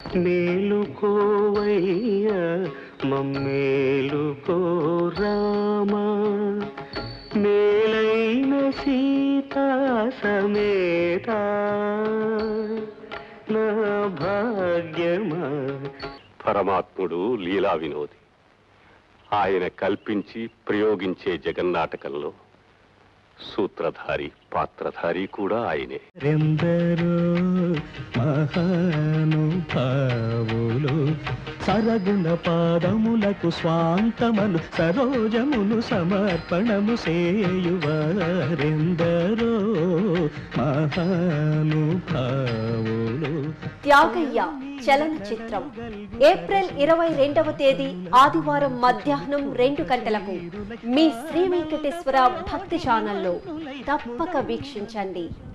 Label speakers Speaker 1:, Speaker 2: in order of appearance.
Speaker 1: మేలుకోవయ్య మమ్మేలుకో రామా మేలైన సీతా సమేత నా భాగ్యమా పరమాత్ముడు లీలా వినోది ఆయన కల్పించి ప్రయోగించే జగన్నాటకంలో సూత్రధారి పాత్రధారి కూడా ఆయనే
Speaker 2: ఎందరో మహానుభావులు సరగుణ పాదములకు స్వాంతమను సరోజమును సమర్పణము సేయువారెందరో మహానుభావులు
Speaker 3: త్యాగయ్య చలనచిత్రం ఏప్రిల్ ఇరవై రెండవ తేదీ ఆదివారం మధ్యాహ్నం రెండు గంటలకు మీ శ్రీ వెంకటేశ్వర భక్తి ఛానల్లో తప్పక వీక్షించండి